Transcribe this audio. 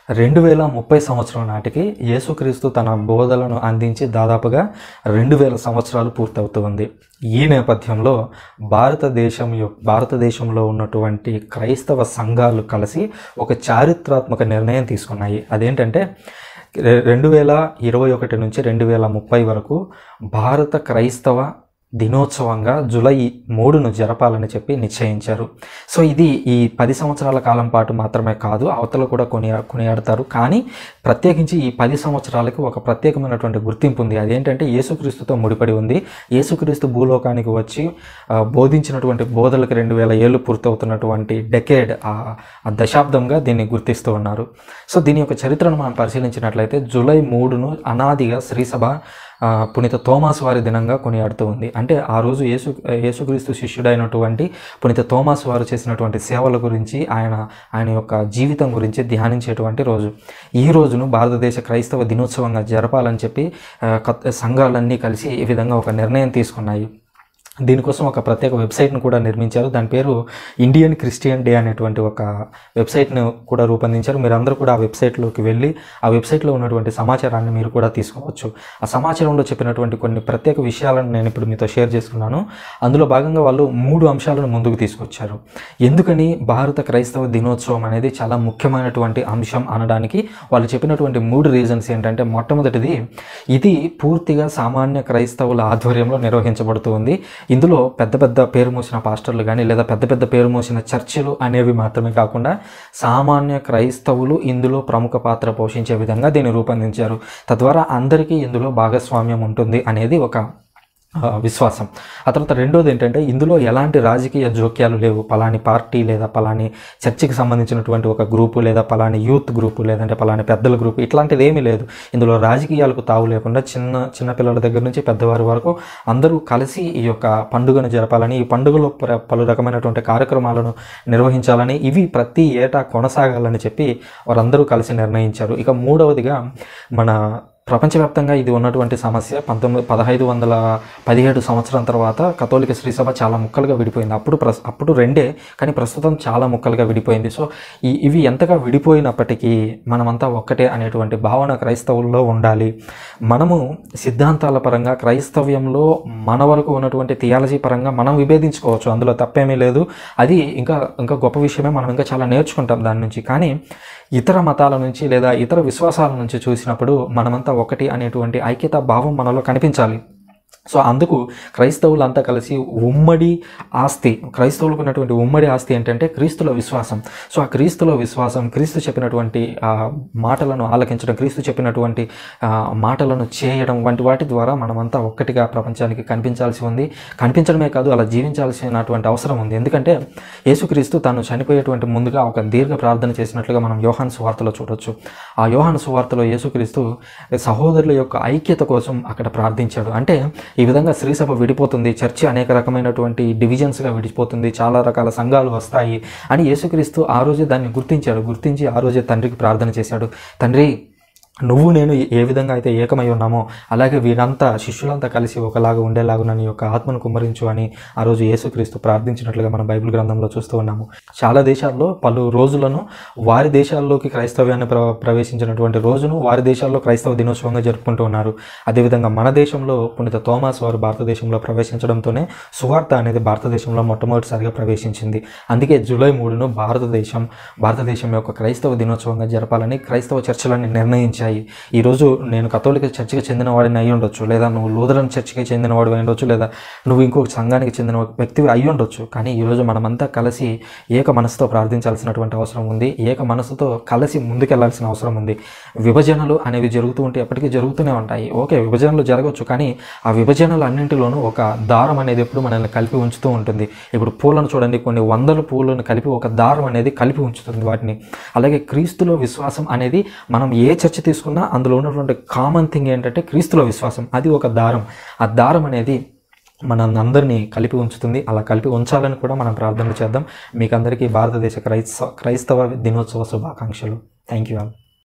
రెండు వేల ముప్పై సంవత్సరం నాటికి యేసుక్రీస్తు తన బోధలను అందించి దాదాపుగా రెండు వేల సంవత్సరాలు పూర్తవుతుంది ఈ నేపథ్యంలో భారతదేశం యొ- భారతదేశంలో ఉన్నటువంటి క్రైస్తవ సంఘాలు కలిసి ఒక చారిత్రాత్మక నిర్ణయం తీసుకున్నాయి అదేంటంటే రె- రెండు వేల ఇరవై ఒకటి నుంచి రెండు వేల ముప్పై వరకు భారత క్రైస్తవ దినోత్సవంగా జూలై మూడును జరపాలని చెప్పి నిశ్చయించారు సో ఇది ఈ పది సంవత్సరాల కాలం పాటు మాత్రమే కాదు అవతల కూడా కొనియా కొనియాడతారు కానీ ప్రత్యేకించి ఈ పది సంవత్సరాలకు ఒక ప్రత్యేకమైనటువంటి గుర్తింపు ఉంది అదేంటంటే యేసుక్రీస్తుతో ముడిపడి ఉంది యేసుక్రీస్తు భూలోకానికి వచ్చి ఆ, బోధించినటువంటి బోధలకు రెండు వేల ఏళ్ళు పూర్తవుతున్నటువంటి డెకేడ్ ఆ ఆ దశాబ్దంగా దీన్ని గుర్తిస్తూ ఉన్నారు సో దీని యొక్క చరిత్రను మనం పరిశీలించినట్లయితే జూలై మూడును అనాదిగా శ్రీసభ ఆ, పునీత తోమాస్ వారి దినంగా కొనియాడుతూ ఉంది అంటే ఆ రోజు యేసు యేసుక్రీస్తు శిష్యుడైనటువంటి పునీత తోమాస్ వారు చేసినటువంటి సేవల గురించి ఆయన ఆయన యొక్క జీవితం గురించి ధ్యానించేటువంటి రోజు ఈ రోజును భారతదేశ క్రైస్తవ దినోత్సవంగా జరపాలని చెప్పి ఆ, కత్- సంఘాలన్నీ కలిసి ఈ విధంగా ఒక నిర్ణయం తీసుకున్నాయి దీనికోసం ఒక ప్రత్యేక వెబ్సైట్ను కూడా నిర్మించారు దాని పేరు ఇండియన్ క్రిస్టియన్ డే అనేటువంటి ఒక వెబ్సైట్ను కూడా రూపొందించారు మీరందరూ కూడా ఆ వెబ్సైట్లోకి వెళ్ళి ఆ వెబ్సైట్లో ఉన్నటువంటి సమాచారాన్ని మీరు కూడా తీసుకోవచ్చు ఆ సమాచారంలో చెప్పినటువంటి కొన్ని ప్రత్యేక విషయాలను నేను ఇప్పుడు మీతో షేర్ చేసుకున్నాను అందులో భాగంగా వాళ్ళు మూడు అంశాలను ముందుకు తీసుకొచ్చారు ఎందుకని భారత క్రైస్తవ దినోత్సవం అనేది చాలా ముఖ్యమైనటువంటి అంశం అనడానికి వాళ్ళు చెప్పినటువంటి మూడు రీజన్స్ ఏంటంటే మొట్టమొదటిది ఇది పూర్తిగా సామాన్య క్రైస్తవుల ఆధ్వర్యంలో నిర్వహించబడుతుంది ఇందులో పెద్ద పెద్ద పేరు మోసిన పాస్టర్లు కానీ లేదా పెద్ద పెద్ద పేరు మోసిన చర్చిలు అనేవి మాత్రమే కాకుండా సామాన్య క్రైస్తవులు ఇందులో ప్రముఖ పాత్ర పోషించే విధంగా దీన్ని రూపొందించారు తద్వారా అందరికీ ఇందులో భాగస్వామ్యం ఉంటుంది అనేది ఒక ఆ, విశ్వాసం ఆ తర్వాత రెండోది ఏంటంటే ఇందులో ఎలాంటి రాజకీయ జోక్యాలు లేవు పలాని పార్టీ లేదా పలాని చర్చికి సంబంధించినటువంటి ఒక గ్రూపు లేదా పలాని యూత్ గ్రూపు లేదంటే పలాని పెద్దల గ్రూపు ఇట్లాంటిది ఏమీ లేదు ఇందులో రాజకీయాలకు తావు లేకుండా చిన్న చిన్న పిల్లల దగ్గర నుంచి పెద్దవారి వరకు అందరూ కలిసి ఈ యొక్క పండుగను జరపాలని ఈ పండుగలో ప్ర- పలు రకమైనటువంటి కార్యక్రమాలను నిర్వహించాలని ఇవి ప్రతి ఏటా కొనసాగాలని చెప్పి వారందరూ కలిసి నిర్ణయించారు ఇక మూడవదిగా మన ప్రపంచవ్యాప్తంగా ఇది ఉన్నటువంటి సమస్య పంతొమ్మిది పదహైదు వందల పదిహేడు సంవత్సరం తర్వాత కథోలిక శ్రీసభ చాలా ముక్కలుగా విడిపోయింది అప్పుడు ప్రస్ అప్పుడు రెండే కానీ ప్రస్తుతం చాలా ముక్కలుగా విడిపోయింది సో ఈ ఇవి ఎంతగా విడిపోయినప్పటికీ మనమంతా ఒక్కటే అనేటువంటి భావన క్రైస్తవుల్లో ఉండాలి మనము సిద్ధాంతాల పరంగా క్రైస్తవ్యంలో మన వరకు ఉన్నటువంటి థియాలజీ పరంగా మనం విభేదించుకోవచ్చు అందులో తప్పేమీ లేదు అది ఇంకా ఇంకా గొప్ప విషయమే మనం ఇంకా చాలా నేర్చుకుంటాం దాని నుంచి కానీ ఇతర మతాల నుంచి లేదా ఇతర విశ్వాసాల నుంచి చూసినప్పుడు మనమంతా ఒకటి అనేటువంటి ఐక్యతా భావం మనలో కనిపించాలి సో అందుకు క్రైస్తవులంతా కలిసి ఉమ్మడి ఆస్తి క్రైస్తవులకు ఉన్నటువంటి ఉమ్మడి ఆస్తి ఏంటంటే క్రీస్తుల విశ్వాసం సో ఆ క్రీస్తుల విశ్వాసం క్రీస్తు చెప్పినటువంటి ఆ మాటలను ఆలకించడం క్రీస్తు చెప్పినటువంటి ఆ, మాటలను చేయడం వంటి వాటి ద్వారా మనమంతా ఒక్కటిగా ప్రపంచానికి కనిపించాల్సి ఉంది కనిపించడమే కాదు అలా జీవించాల్సినటువంటి అవసరం ఉంది ఎందుకంటే యేసుక్రీస్తు తాను చనిపోయేటువంటి ముందుగా ఒక దీర్ఘ ప్రార్థన చేసినట్లుగా మనం యోహాన్ సువార్తలో చూడొచ్చు ఆ యోహాన్ సువార్తలో యేసుక్రీస్తు సహోదరుల యొక్క ఐక్యత కోసం అక్కడ ప్రార్థించాడు అంటే ఈ విధంగా శ్రీసభ విడిపోతుంది చర్చి అనేక రకమైనటువంటి డివిజన్స్గా విడిపోతుంది చాలా రకాల సంఘాలు వస్తాయి అని యేసుక్రీస్తు ఆ రోజే దాన్ని గుర్తించాడు గుర్తించి ఆ రోజే తండ్రికి ప్రార్థన చేశాడు తండ్రి నువ్వు నేను ఏ విధంగా అయితే ఏకమై ఉన్నామో అలాగే వీరంతా శిష్యులంతా కలిసి ఒకలాగా ఉండేలాగా నీ యొక్క ఆత్మను కుమ్మరించు అని ఆ రోజు యేసుక్రీస్తు ప్రార్థించినట్లుగా మన బైబిల్ గ్రంథంలో చూస్తూ ఉన్నాము చాలా దేశాల్లో పలు రోజులను వారి దేశాల్లోకి క్రైస్తవ్యాన్ని ప్ర ప్రవేశించినటువంటి రోజును వారి దేశాల్లో క్రైస్తవ దినోత్సవంగా జరుపుకుంటూ ఉన్నారు అదేవిధంగా మన దేశంలో పునీత థోమాస్ వారు భారతదేశంలో ప్రవేశించడంతోనే సువార్త అనేది భారతదేశంలో మొట్టమొదటిసారిగా ప్రవేశించింది అందుకే జూలై మూడును భారతదేశం భారతదేశం యొక్క క్రైస్తవ దినోత్సవంగా జరపాలని క్రైస్తవ చర్చలన్నీ నిర్ణయించాయి ఈరోజు నేను కథోలిక చర్చికి చెందిన వాడిని అయి ఉండొచ్చు లేదా నువ్వు లూథరన్ చర్చికి చెందిన వాడు అయి ఉండొచ్చు లేదా నువ్వు ఇంకొక సంఘానికి చెందిన ఒక వ్యక్తివి అయి ఉండొచ్చు కానీ ఈరోజు మనమంతా కలిసి ఏక మనసుతో ప్రార్థించాల్సినటువంటి అవసరం ఉంది ఏక మనసుతో కలిసి ముందుకెళ్లాల్సిన అవసరం ఉంది విభజనలు అనేవి జరుగుతూ ఉంటే ఎప్పటికీ జరుగుతూనే ఉంటాయి ఓకే విభజనలు జరగవచ్చు కానీ ఆ విభజనలు అన్నింటిలోనూ ఒక దారం అనేది ఎప్పుడు మనల్ని కలిపి ఉంచుతూ ఉంటుంది ఇప్పుడు పూలను చూడండి కొన్ని వందల పూలను కలిపి ఒక దారం అనేది కలిపి ఉంచుతుంది వాటిని అలాగే క్రీస్తులో విశ్వాసం అనేది మనం ఏ చర్చ తీసుకున్నా అందులో ఉన్నటువంటి కామన్ థింగ్ ఏంటంటే క్రీస్తులో విశ్వాసం అది ఒక దారం ఆ దారం అనేది మన అందరినీ కలిపి ఉంచుతుంది అలా కలిపి ఉంచాలని కూడా మనం ప్రార్థన చేద్దాం మీకు అందరికీ భారతదేశ క్రైస్తవ క్రైస్తవ దినోత్సవ శుభాకాంక్షలు థ్యాంక్ యూ ఆల్